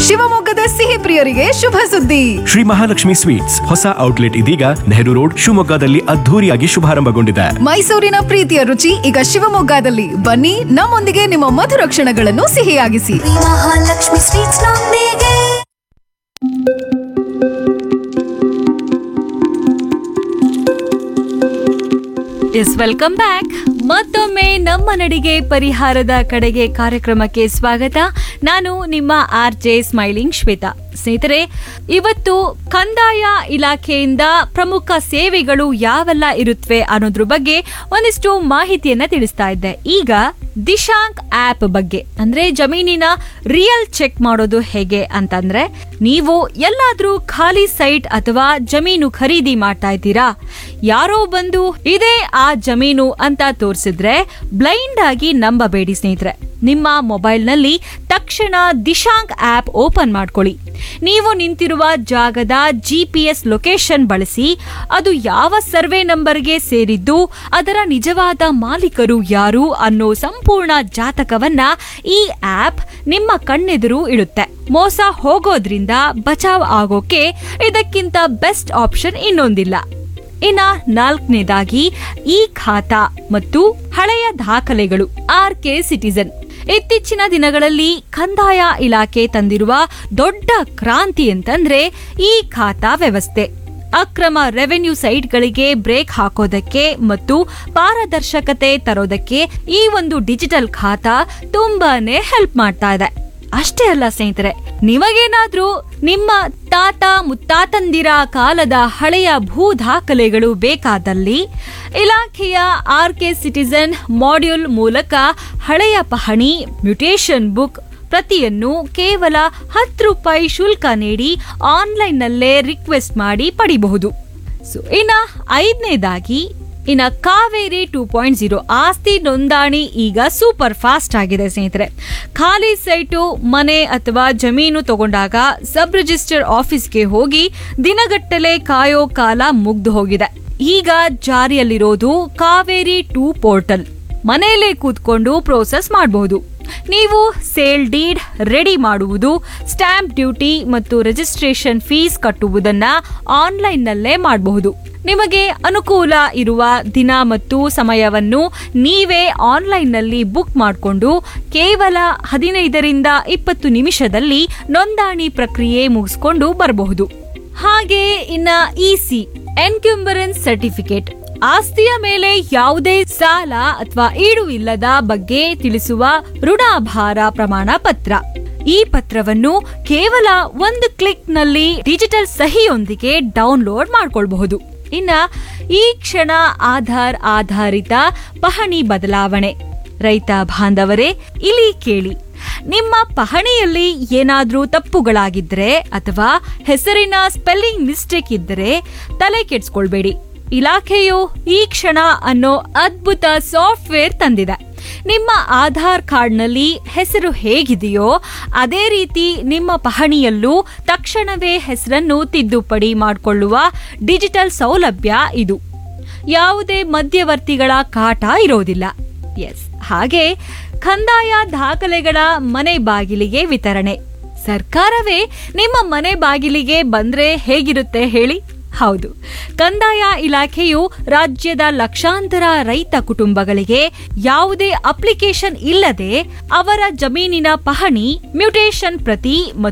ಶಿವಮೊಗ್ಗದ ಸಿಹಿ ಪ್ರಿಯರಿಗೆ ಶುಭ ಸುದ್ದಿ ಶ್ರೀ ಮಹಾಲಕ್ಷ್ಮಿ ಸ್ವೀಟ್ಸ್ ಹೊಸ ಔಟ್ಲೆಟ್ ಇದೀಗ ನೆಹರು ರೋಡ್ ಶಿವಮೊಗ್ಗದಲ್ಲಿ ಅದ್ಧೂರಿಯಾಗಿ ಶುಭಾರಂಭಗೊಂಡಿದೆ ಮೈಸೂರಿನ ಪ್ರೀತಿಯ ರುಚಿ ಈಗ ಶಿವಮೊಗ್ಗದಲ್ಲಿ ಬನ್ನಿ ನಮ್ಮೊಂದಿಗೆ ನಿಮ್ಮ ಮಧುರ ಕ್ಷಣಗಳನ್ನು ಸಿಹಿಯಾಗಿಸಿ ಮಹಾಲಕ್ಷ್ಮಿ ಸ್ವೀಟ್ಸ್ ನೊಂದಿಗೆ ಎಸ್ ವೆಲ್ಕಮ್ ಬ್ಯಾಕ್ ಮತ್ತೊಮ್ಮೆ ನಮ್ಮ ನಡಿಗೆ ಪರಿಹಾರದ ಕಡೆಗೆ ಕಾರ್ಯಕ್ರಮಕ್ಕೆ ಸ್ವಾಗತ ನಾನು ನಿಮ್ಮ ಆರ್ ಜೆ ಸ್ಮೈಲಿಂಗ್ ಶ್ವೇತಾ ಸ್ನೇಹಿತರೆ ಇವತ್ತು ಕಂದಾಯ ಇಲಾಖೆಯಿಂದ ಪ್ರಮುಖ ಸೇವೆಗಳು ಯಾವೆಲ್ಲ ಇರುತ್ತವೆ ಅನ್ನೋದ್ರ ಬಗ್ಗೆ ಒಂದಿಷ್ಟು ಮಾಹಿತಿಯನ್ನ ತಿಳಿಸ್ತಾ ಇದ್ದೆ ಈಗ ದಿಶಾಂಕ್ ಆಪ್ ಬಗ್ಗೆ ಅಂದ್ರೆ ಜಮೀನಿನ ರಿಯಲ್ ಚೆಕ್ ಮಾಡೋದು ಹೇಗೆ ಅಂತಂದ್ರೆ ನೀವು ಎಲ್ಲಾದ್ರೂ ಖಾಲಿ ಸೈಟ್ ಅಥವಾ ಜಮೀನು ಖರೀದಿ ಮಾಡ್ತಾ ಇದ್ದೀರಾ ಯಾರೋ ಬಂದು ಇದೇ ಆ ಜಮೀನು ಅಂತ ತೋರಿಸಿದ್ರೆ ಬ್ಲೈಂಡ್ ಆಗಿ ನಂಬಬೇಡಿ ಸ್ನೇಹಿತರೆ ನಿಮ್ಮ ಮೊಬೈಲ್ನಲ್ಲಿ ತಕ್ಷಣ ದಿಶಾಂಕ್ ಆಪ್ ಓಪನ್ ಮಾಡ್ಕೊಳ್ಳಿ ನೀವು ನಿಂತಿರುವ ಜಾಗದ ಜಿ ಪಿ ಎಸ್ ಲೊಕೇಶನ್ ಬಳಸಿ ಅದು ಯಾವ ಸರ್ವೆ ನಂಬರ್ಗೆ ಸೇರಿದ್ದು ಅದರ ನಿಜವಾದ ಮಾಲೀಕರು ಯಾರು ಅನ್ನೋ ಸಂಪೂರ್ಣ ಜಾತಕವನ್ನ ಈ ಆಪ್ ನಿಮ್ಮ ಕಣ್ಣೆದುರು ಇಡುತ್ತೆ ಮೋಸ ಹೋಗೋದ್ರಿಂದ ಬಚಾವ್ ಆಗೋಕೆ ಇದಕ್ಕಿಂತ ಬೆಸ್ಟ್ ಆಪ್ಷನ್ ಇನ್ನೊಂದಿಲ್ಲ ಇನ್ನ ನಾಲ್ಕನೇದಾಗಿ ಈ ಖಾತಾ ಮತ್ತು ಹಳೆಯ ದಾಖಲೆಗಳು ಆರ್ ಕೆ ಸಿಟಿಸನ್ ಇತ್ತೀಚಿನ ದಿನಗಳಲ್ಲಿ ಕಂದಾಯ ಇಲಾಖೆ ತಂದಿರುವ ದೊಡ್ಡ ಕ್ರಾಂತಿ ಅಂತಂದ್ರೆ ಈ ಖಾತಾ ವ್ಯವಸ್ಥೆ ಅಕ್ರಮ ರೆವೆನ್ಯೂ ಸೈಟ್ಗಳಿಗೆ ಬ್ರೇಕ್ ಹಾಕೋದಕ್ಕೆ ಮತ್ತು ಪಾರದರ್ಶಕತೆ ತರೋದಕ್ಕೆ ಈ ಒಂದು ಡಿಜಿಟಲ್ ಖಾತಾ ತುಂಬಾನೇ ಹೆಲ್ಪ್ ಮಾಡ್ತಾ ಇದೆ ಅಷ್ಟೇ ಅಲ್ಲ ಸ್ನೇಹಿತರೆ ನಿಮಗೇನಾದ್ರೂ ನಿಮ್ಮ ತಾತ ಮುತ್ತಾತಂದಿರ ಕಾಲದ ಹಳೆಯ ಭೂ ದಾಖಲೆಗಳು ಬೇಕಾದಲ್ಲಿ ಇಲಾಖೆಯ ಆರ್ ಕೆ ಸಿಟಿಸನ್ ಮಾಡ್ಯೂಲ್ ಮೂಲಕ ಹಳೆಯ ಪಹಣಿ ಮ್ಯುಟೇಷನ್ ಬುಕ್ ಪ್ರತಿಯನ್ನು ಕೇವಲ ಹತ್ತು ರೂಪಾಯಿ ಶುಲ್ಕ ನೀಡಿ ಆನ್ಲೈನ್ನಲ್ಲೇ ರಿಕ್ವೆಸ್ಟ್ ಮಾಡಿ ಪಡಿಬಹುದು ಸೊ ಇನ್ನ ಐದನೇದಾಗಿ ಇನ್ನ ಕಾವೇರಿ ಟೂ ಪಾಯಿಂಟ್ ಜೀರೋ ಆಸ್ತಿ ನೋಂದಣಿ ಈಗ ಸೂಪರ್ ಫಾಸ್ಟ್ ಆಗಿದೆ ಸ್ನೇಹಿತರೆ ಖಾಲಿ ಸೈಟು ಮನೆ ಅಥವಾ ಜಮೀನು ತಗೊಂಡಾಗ ಸಬ್ ರಿಜಿಸ್ಟರ್ ಆಫೀಸ್ಗೆ ಹೋಗಿ ದಿನಗಟ್ಟಲೆ ಕಾಯೋ ಕಾಲ ಮುಗ್ದು ಹೋಗಿದೆ ಈಗ ಜಾರಿಯಲ್ಲಿರೋದು ಕಾವೇರಿ ಟೂ ಪೋರ್ಟಲ್ ಮನೆಯಲ್ಲೇ ಕೂತ್ಕೊಂಡು ಪ್ರೋಸೆಸ್ ಮಾಡಬಹುದು ನೀವು ಸೇಲ್ ಡೀಡ್ ರೆಡಿ ಮಾಡುವುದು ಸ್ಟಾಂಪ್ ಡ್ಯೂಟಿ ಮತ್ತು ರಿಜಿಸ್ಟ್ರೇಷನ್ ಫೀಸ್ ಕಟ್ಟುವುದನ್ನ ಆನ್ಲೈನ್ನಲ್ಲೇ ಮಾಡಬಹುದು ನಿಮಗೆ ಅನುಕೂಲ ಇರುವ ದಿನ ಮತ್ತು ಸಮಯವನ್ನು ನೀವೇ ಆನ್ಲೈನ್ನಲ್ಲಿ ಬುಕ್ ಮಾಡಿಕೊಂಡು ಕೇವಲ ಹದಿನೈದರಿಂದ ಇಪ್ಪತ್ತು ನಿಮಿಷದಲ್ಲಿ ನೋಂದಣಿ ಪ್ರಕ್ರಿಯೆ ಮುಗಿಸ್ಕೊಂಡು ಬರಬಹುದು ಹಾಗೆ ಇನ್ನ ಇಸಿ ಎನ್ಕ್ಯುಂಬರೆನ್ಸ್ ಸರ್ಟಿಫಿಕೇಟ್ ಆಸ್ತಿಯ ಮೇಲೆ ಯಾವುದೇ ಸಾಲ ಅಥವಾ ಈಡು ಇಲ್ಲದ ಬಗ್ಗೆ ತಿಳಿಸುವ ಋಣಾಭಾರ ಪ್ರಮಾಣ ಪತ್ರ ಈ ಪತ್ರವನ್ನು ಕೇವಲ ಒಂದು ಕ್ಲಿಕ್ ನಲ್ಲಿ ಡಿಜಿಟಲ್ ಸಹಿಯೊಂದಿಗೆ ಡೌನ್ಲೋಡ್ ಮಾಡ್ಕೊಳ್ಬಹುದು ಇನ್ನ ಈ ಕ್ಷಣ ಆಧಾರ್ ಆಧಾರಿತ ಪಹಣಿ ಬದಲಾವಣೆ ರೈತ ಬಾಂಧವರೇ ಇಲ್ಲಿ ಕೇಳಿ ನಿಮ್ಮ ಪಹಣಿಯಲ್ಲಿ ಏನಾದ್ರೂ ತಪ್ಪುಗಳಾಗಿದ್ರೆ ಅಥವಾ ಹೆಸರಿನ ಸ್ಪೆಲ್ಲಿಂಗ್ ಮಿಸ್ಟೇಕ್ ಇದ್ದರೆ ತಲೆ ಕೆಡ್ಸ್ಕೊಳ್ಬೇಡಿ ಇಲಾಖೆಯು ಈ ಕ್ಷಣ ಅನ್ನೋ ಅದ್ಭುತ ಸಾಫ್ಟ್ವೇರ್ ತಂದಿದೆ ನಿಮ್ಮ ಆಧಾರ್ ಕಾರ್ಡ್ನಲ್ಲಿ ಹೆಸರು ಹೇಗಿದೆಯೋ ಅದೇ ರೀತಿ ನಿಮ್ಮ ಪಹಣಿಯಲ್ಲೂ ತಕ್ಷಣವೇ ಹೆಸರನ್ನು ತಿದ್ದುಪಡಿ ಮಾಡಿಕೊಳ್ಳುವ ಡಿಜಿಟಲ್ ಸೌಲಭ್ಯ ಇದು ಯಾವುದೇ ಮಧ್ಯವರ್ತಿಗಳ ಕಾಟ ಇರೋದಿಲ್ಲ ಎಸ್ ಹಾಗೆ ಕಂದಾಯ ದಾಖಲೆಗಳ ಮನೆ ಬಾಗಿಲಿಗೆ ವಿತರಣೆ ಸರ್ಕಾರವೇ ನಿಮ್ಮ ಮನೆ ಬಾಗಿಲಿಗೆ ಬಂದ್ರೆ ಹೇಗಿರುತ್ತೆ ಹೇಳಿ ಹೌದು ಕಂದಾಯ ಇಲಾಖೆಯು ರಾಜ್ಯದ ಲಕ್ಷಾಂತರ ರೈತ ಕುಟುಂಬಗಳಿಗೆ ಯಾವುದೇ ಅಪ್ಲಿಕೇಶನ್ ಇಲ್ಲದೆ ಅವರ ಜಮೀನಿನ ಪಹಣಿ ಮ್ಯುಟೇಷನ್ ಪ್ರತಿ ಮತ್ತು